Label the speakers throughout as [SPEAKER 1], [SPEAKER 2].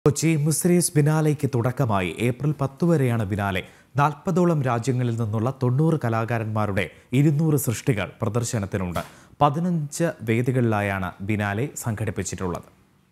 [SPEAKER 1] കൊച്ചി മുസ്രീസ് ബിനാലയ്ക്ക് തുടക്കമായി ഏപ്രിൽ പത്ത് വരെയാണ് ബിനാലെ നാൽപ്പതോളം രാജ്യങ്ങളിൽ നിന്നുള്ള തൊണ്ണൂറ് കലാകാരന്മാരുടെ ഇരുന്നൂറ് സൃഷ്ടികൾ പ്രദർശനത്തിനുണ്ട് പതിനഞ്ച് വേദികളിലായാണ് ബിനാലെ സംഘടിപ്പിച്ചിട്ടുള്ളത്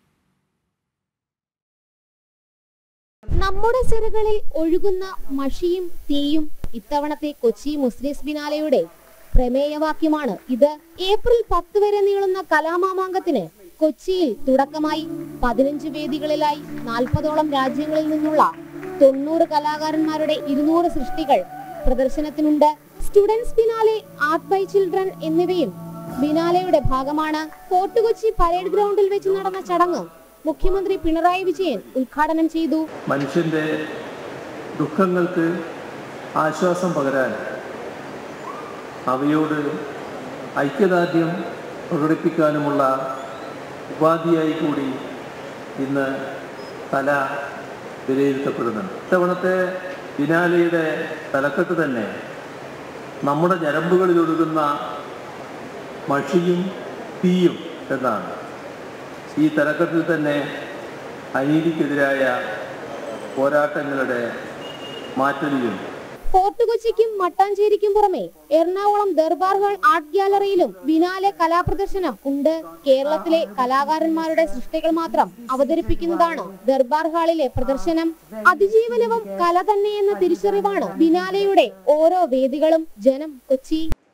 [SPEAKER 2] നമ്മുടെ സിരകളിൽ ഒഴുകുന്ന മഷിയും തീയും ഇത്തവണത്തെ കൊച്ചി മുസ്ലിസ് ബിനാലയുടെ പ്രമേയവാക്യമാണ് ഇത് ഏപ്രിൽ പത്ത് വരെ നീളുന്ന കലാമാമാങ്കത്തിന് കൊച്ചിയിൽ തുടക്കമായി പതിനഞ്ച് വേദികളിലായി നാൽപ്പതോളം രാജ്യങ്ങളിൽ നിന്നുള്ള തൊണ്ണൂറ് കലാകാരന്മാരുടെ ഇരുന്നൂറ് സൃഷ്ടികൾ പ്രദർശനത്തിനുണ്ട് students biennale art by children എന്നിവയും ബിനാലയുടെ ഭാഗമാണ് ഫോർട്ട് കൊച്ചി പരേഡ് ഗ്രൗണ്ടിൽ വെച്ച് നടന്ന ചടങ്ങ് മുഖ്യമന്ത്രി പിണറായി വിജയൻ ഉദ്ഘാടനം ചെയ്തു
[SPEAKER 3] മനുഷ്യൻ്റെ ദുഃഖങ്ങൾക്ക് ആശ്വാസം പകരാൻ അവയോട് ഐക്യദാർഢ്യം പ്രകടിപ്പിക്കാനുമുള്ള ഉപാധിയായി കൂടി ഇന്ന് കല വിലയിരുത്തപ്പെടുന്നുണ്ട് ഇത്തവണത്തെ ബിനാലയുടെ തലക്കെട്ട് തന്നെ നമ്മുടെ ഞരമ്പുകളിൽ ഒഴുകുന്ന മഷിയും തീയും എന്നാണ് ഈ തലക്കെട്ടിൽ തന്നെ അനീതിക്കെതിരായ പോരാട്ടങ്ങളുടെ മാറ്റൊലിയും
[SPEAKER 2] ഫോർട്ട് കൊച്ചിക്കും മട്ടാഞ്ചേരിക്കും പുറമെ എറണാകുളം ദർബാർ ഹാൾ ആർട്ട് ഗ്യാലറിയിലും ബിനാലെ കലാപ്രദർശനം ഉണ്ട് കേരളത്തിലെ കലാകാരന്മാരുടെ സൃഷ്ടികൾ മാത്രം അവതരിപ്പിക്കുന്നതാണ് ദർബാർ ഹാളിലെ പ്രദർശനം അതിജീവനവും കല തന്നെയെന്ന തിരിച്ചറിവാണ് ബിനാലയുടെ ഓരോ വേദികളും ജനം കൊച്ചി